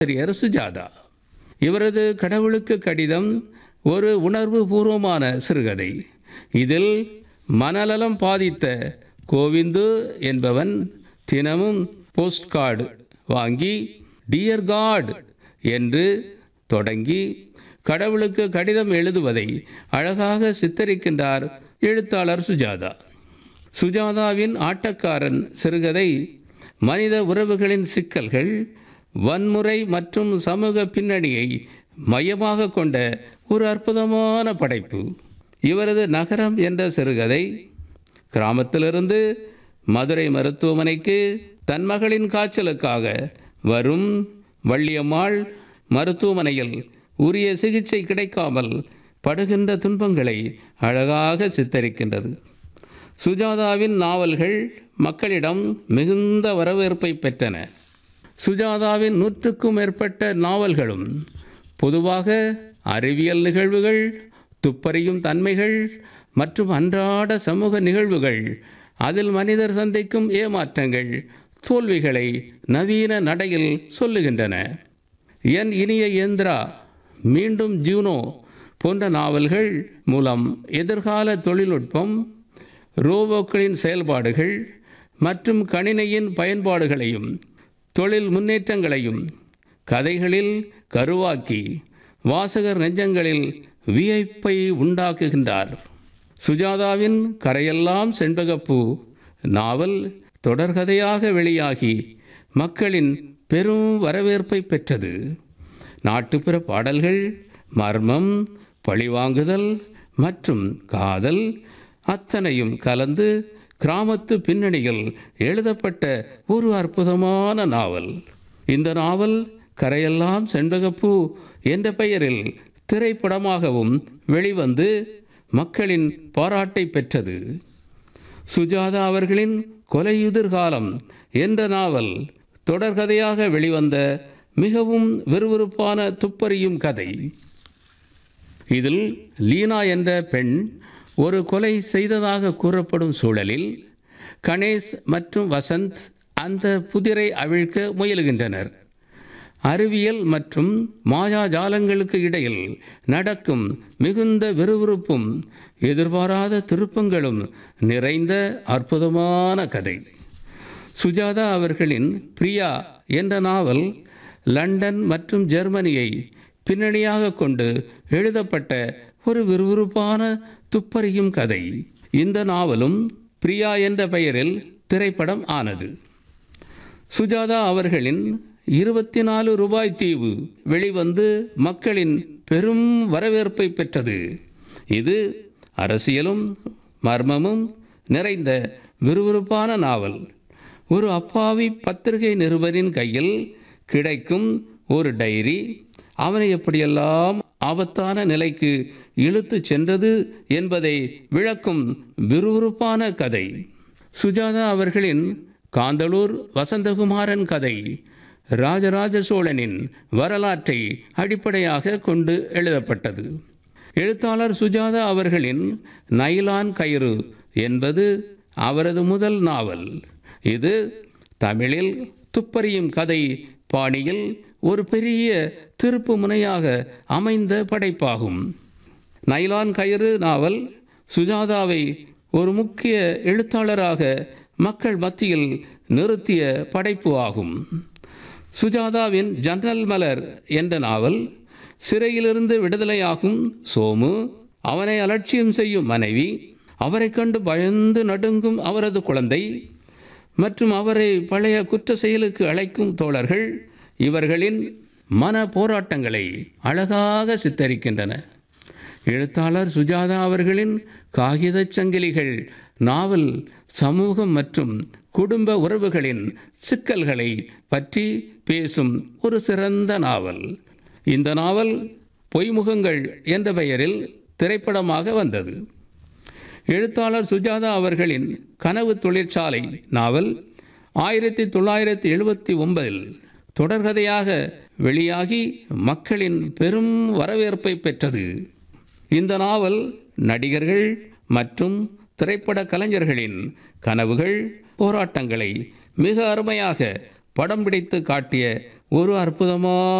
ஆசிரியர் சுஜாதா இவரது கடவுளுக்கு கடிதம் ஒரு உணர்வு பூர்வமான சிறுகதை இதில் மனநலம் பாதித்த கோவிந்து என்பவன் தினமும் போஸ்ட் கார்டு வாங்கி டியர் காட் என்று தொடங்கி கடவுளுக்கு கடிதம் எழுதுவதை அழகாக சித்தரிக்கின்றார் எழுத்தாளர் சுஜாதா சுஜாதாவின் ஆட்டக்காரன் சிறுகதை மனித உறவுகளின் சிக்கல்கள் வன்முறை மற்றும் சமூக பின்னணியை மையமாக கொண்ட ஒரு அற்புதமான படைப்பு இவரது நகரம் என்ற சிறுகதை கிராமத்திலிருந்து மதுரை மருத்துவமனைக்கு தன் மகளின் காய்ச்சலுக்காக வரும் வள்ளியம்மாள் மருத்துவமனையில் உரிய சிகிச்சை கிடைக்காமல் படுகின்ற துன்பங்களை அழகாக சித்தரிக்கின்றது சுஜாதாவின் நாவல்கள் மக்களிடம் மிகுந்த வரவேற்பை பெற்றன சுஜாதாவின் நூற்றுக்கும் மேற்பட்ட நாவல்களும் பொதுவாக அறிவியல் நிகழ்வுகள் துப்பறியும் தன்மைகள் மற்றும் அன்றாட சமூக நிகழ்வுகள் அதில் மனிதர் சந்திக்கும் ஏமாற்றங்கள் தோல்விகளை நவீன நடையில் சொல்லுகின்றன என் இனிய இயந்திரா மீண்டும் ஜூனோ போன்ற நாவல்கள் மூலம் எதிர்கால தொழில்நுட்பம் ரோபோக்களின் செயல்பாடுகள் மற்றும் கணினியின் பயன்பாடுகளையும் தொழில் முன்னேற்றங்களையும் கதைகளில் கருவாக்கி வாசகர் நெஞ்சங்களில் வியப்பை உண்டாக்குகின்றார் சுஜாதாவின் கரையெல்லாம் செண்பகப்பூ நாவல் தொடர்கதையாக வெளியாகி மக்களின் பெரும் வரவேற்பை பெற்றது நாட்டுப்புற பாடல்கள் மர்மம் பழிவாங்குதல் மற்றும் காதல் அத்தனையும் கலந்து கிராமத்து பின்னணியில் எழுதப்பட்ட ஒரு அற்புதமான நாவல் இந்த நாவல் கரையெல்லாம் செண்பகப்பூ என்ற பெயரில் திரைப்படமாகவும் வெளிவந்து மக்களின் பாராட்டை பெற்றது சுஜாதா அவர்களின் கொலையுதிர்காலம் என்ற நாவல் தொடர்கதையாக வெளிவந்த மிகவும் விறுவிறுப்பான துப்பறியும் கதை இதில் லீனா என்ற பெண் ஒரு கொலை செய்ததாக கூறப்படும் சூழலில் கணேஷ் மற்றும் வசந்த் அந்த புதிரை அவிழ்க்க முயலுகின்றனர் அறிவியல் மற்றும் மாயாஜாலங்களுக்கு இடையில் நடக்கும் மிகுந்த விறுவிறுப்பும் எதிர்பாராத திருப்பங்களும் நிறைந்த அற்புதமான கதை சுஜாதா அவர்களின் பிரியா என்ற நாவல் லண்டன் மற்றும் ஜெர்மனியை பின்னணியாக கொண்டு எழுதப்பட்ட ஒரு விறுவிறுப்பான துப்பறியும் கதை இந்த நாவலும் பிரியா என்ற பெயரில் திரைப்படம் ஆனது சுஜாதா அவர்களின் இருபத்தி நாலு ரூபாய் தீவு வெளிவந்து மக்களின் பெரும் வரவேற்பை பெற்றது இது அரசியலும் மர்மமும் நிறைந்த விறுவிறுப்பான நாவல் ஒரு அப்பாவி பத்திரிகை நிருபரின் கையில் கிடைக்கும் ஒரு டைரி அவனை எப்படியெல்லாம் ஆபத்தான நிலைக்கு இழுத்து சென்றது என்பதை விளக்கும் விறுவிறுப்பான கதை சுஜாதா அவர்களின் காந்தளூர் வசந்தகுமாரன் கதை ராஜராஜ சோழனின் வரலாற்றை அடிப்படையாக கொண்டு எழுதப்பட்டது எழுத்தாளர் சுஜாதா அவர்களின் நைலான் கயிறு என்பது அவரது முதல் நாவல் இது தமிழில் துப்பறியும் கதை பாணியில் ஒரு பெரிய திருப்பு முனையாக அமைந்த படைப்பாகும் நைலான் கயிறு நாவல் சுஜாதாவை ஒரு முக்கிய எழுத்தாளராக மக்கள் மத்தியில் நிறுத்திய படைப்பு ஆகும் சுஜாதாவின் ஜன்னல் மலர் என்ற நாவல் சிறையிலிருந்து விடுதலையாகும் சோமு அவனை அலட்சியம் செய்யும் மனைவி அவரை கண்டு பயந்து நடுங்கும் அவரது குழந்தை மற்றும் அவரை பழைய குற்ற செயலுக்கு அழைக்கும் தோழர்கள் இவர்களின் மன போராட்டங்களை அழகாக சித்தரிக்கின்றன எழுத்தாளர் சுஜாதா அவர்களின் காகிதச் சங்கிலிகள் நாவல் சமூகம் மற்றும் குடும்ப உறவுகளின் சிக்கல்களை பற்றி பேசும் ஒரு சிறந்த நாவல் இந்த நாவல் பொய்முகங்கள் என்ற பெயரில் திரைப்படமாக வந்தது எழுத்தாளர் சுஜாதா அவர்களின் கனவு தொழிற்சாலை நாவல் ஆயிரத்தி தொள்ளாயிரத்தி எழுபத்தி ஒன்பதில் தொடர்கதையாக வெளியாகி மக்களின் பெரும் வரவேற்பை பெற்றது இந்த நாவல் நடிகர்கள் மற்றும் திரைப்பட கலைஞர்களின் கனவுகள் போராட்டங்களை மிக அருமையாக படம் பிடித்து காட்டிய ஒரு அற்புதமான